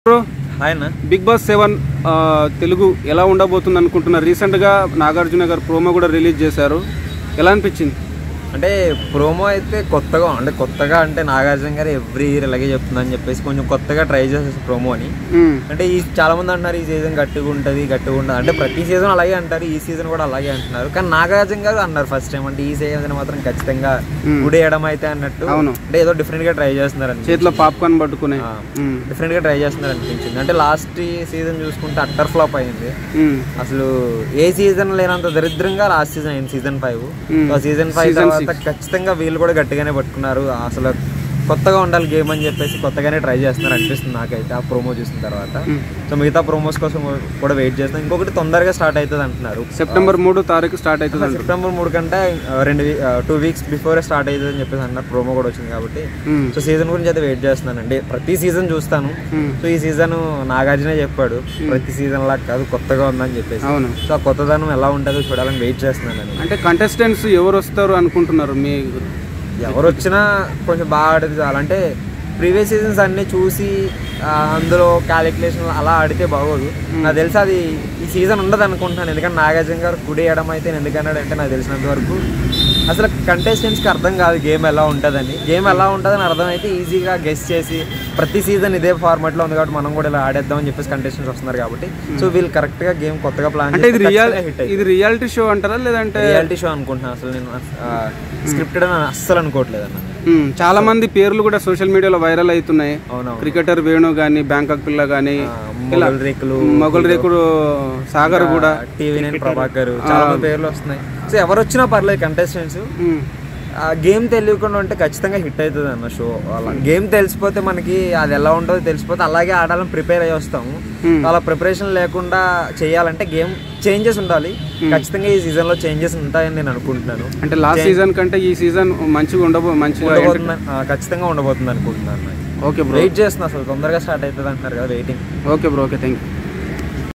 Bro ఆయన big boss seven ఆ, తెలుగు ఎలా ఉండబోతుంది అనుకుంటున్నారు రీసెంట్గా నాగార్జున గారు ప్రోమో కూడా రిలీజ్ చేశారు ఎలా అనిపించింది అంటే ప్రోమో అయితే కొత్తగా అంటే కొత్తగా అంటే నాగార్జున గారు ఎవ్రీ ఇయర్ ఇలాగే చెప్తుందని చెప్పేసి కొంచెం కొత్తగా ట్రై చేసేసి ప్రోమో అని మ్మ్. అంటే ఈ చాలా మంది అంటున్నారు ఈ సీజన్ గట్టిగా ఉంటుంది గట్టిగా ఉంటుంది అంటే ప్రతి సీజన్ అలాగే అంటారు ఈ సీజన్ కూడా అలాగే అంటున్నారు కానీ నాగార్జున గారు అన్నారు ఫస్ట్ టైం అంటే ఈ సీజన్ మాత్రం ఖచ్చితంగా మ్మ్. గుడేయడం అయితే అన్నట్టు అవును. అంటే ఏదో డిఫరెంట్ గా ట్రై చేస్తున్నారు అని చేతిలో పాప్కార్న్ పట్టుకునే ఆ. మ్మ్. డిఫరెంట్ గా ట్రై చేస్తున్నారు అనిపించింది అంటే లాస్ట్ సీజన్ చూసుకుంటే అట్టర్ ఫ్లాప్ అయింది మ్మ్. అసలు ఏ సీజన్ లేనంత దరిద్రంగా లాస్ట్ సీజన్ అయింది season five Hmm. So season five Season తర్వాత ఖచ్చితంగా వీళ్ళు కూడా గట్టిగానే పట్టుకున్నారు అసలు కొత్తగా ఉండాలి గేమ్ అని చెప్పేసి కొత్తగానే ట్రై చేస్తున్నారు అనిపిస్తుంది నాకైతే ఆ ప్రోమో చూసిన తర్వాత Hmm. సో మిగతా ప్రోమోస్ కోసం కూడా వెయిట్ చేస్తాం ఇంకొకటి తొందరగా స్టార్ట్ అవుతుంది అంటున్నారు సెప్టెంబర్ మూడు తారీఖు స్టార్ట్ అవుతుంది అంటారు సెప్టెంబర్ మూడు కంటే ఆ, రెండు టూ వీక్స్ బిఫోర్ స్టార్ట్ అవుతుంది అని చెప్పేసి అన్నారు ప్రోమో కూడా వచ్చింది కాబట్టి మ్మ్. సో సీజన్ గురించి అయితే వెయిట్ చేస్తున్నానండి ప్రతి సీజన్ చూస్తాను మ్మ్. సో ఈ సీజన్ నాగార్జునే చెప్పాడు ప్రతి సీజన్ లా కాదు కొత్తగా ఉందని చెప్పేసి అవును సో ఆ కొత్తదనం ఎలా ఉంటుందో చూడాలని వెయిట్ చేస్తున్నాను నేను అంటే కంటెస్టెంట్స్ ఎవరు వస్తారు అనుకుంటున్నారు మీ ఎవరు వచ్చినా కొంచెం బాగా ఆడితే చాలు అంటే ప్రీవియస్ సీజన్స్ అన్నీ చూసి ఆ, అందులో క్యాలిక్యులేషన్ అలా ఆడితే బాగోదు నాకు తెలిసి అది ఈ సీజన్ ఉండదు అనుకుంటున్నాను ఎందుకంటే నాగార్జున గారు కుడి వేయడం అయితే నేను ఎందుకన్నాడంటే నాకు తెలిసినంత వరకు అసలు కంటెస్టెంట్స్కి అర్థం కాదు గేమ్ ఎలా ఉంటుందని గేమ్ ఎలా ఉంటుందని అర్థమైతే ఈజీగా గెస్ట్ చేసి ప్రతి సీజన్ ఇదే ఫార్మాట్లో ఉంది కాబట్టి మనం కూడా ఇలా ఆడేద్దామని చెప్పేసి కంటెస్టెంట్స్ వస్తున్నారు కాబట్టి సో వీళ్ళు కరెక్ట్గా గేమ్ కొత్తగా ప్లాన్ అంటే ఇది రియల్ హిట్ ఇది రియాలిటీ షో అంటారా లేదంటే రియాలిటీ షో అనుకుంటున్నాను అసలు నేను స్క్రిప్టెడ్ అని అస్సలు అనుకోవట్లేదు అన్న మ్మ్. చాలా మంది పేర్లు కూడా సోషల్ మీడియాలో వైరల్ అవుతున్నాయి అవునవును క్రికెటర్ వేణు కానీ బ్యాంకాక్ పిల్ల కానీ మొగల్ రేకులు మొగల్ రేకుడు సాగర్ కూడా టీవీ నైన్ ప్రభాకర్ చాలా మంది పేర్లు వస్తున్నాయి సో ఎవరు వచ్చినా పర్లేదు కంటెస్టెంట్స్ మ్మ్. ఆ గేమ్ తెలియకుండా ఉంటే ఖచ్చితంగా హిట్ అవుతుంది అన్న షో అలా గేమ్ తెలిసిపోతే మనకి అది ఎలా ఉంటుందో తెలిసిపోతే అలాగే ఆడాలని ప్రిపేర్ అయ్యి వస్తాము Hmm. అలా ప్రిపరేషన్ లేకుండా చేయాలంటే గేమ్ చేంజెస్ ఉండాలి ఖచ్చితంగా ఈ సీజన్ లో చేంజెస్ ఉంటాయని నేను అనుకుంటున్నాను అంటే లాస్ట్ సీజన్ కంటే ఈ సీజన్ మంచిగా ఉండబో మంచిగా ఉండబోతుంది ఆ, ఖచ్చితంగా ఉండబోతుంది అనుకుంటున్నాను ఓకే బ్రో వెయిట్ చేస్తున్నా అసలు తొందరగా స్టార్ట్ అవుతుంది అంటున్నారు కదా waiting okay bro okay thank you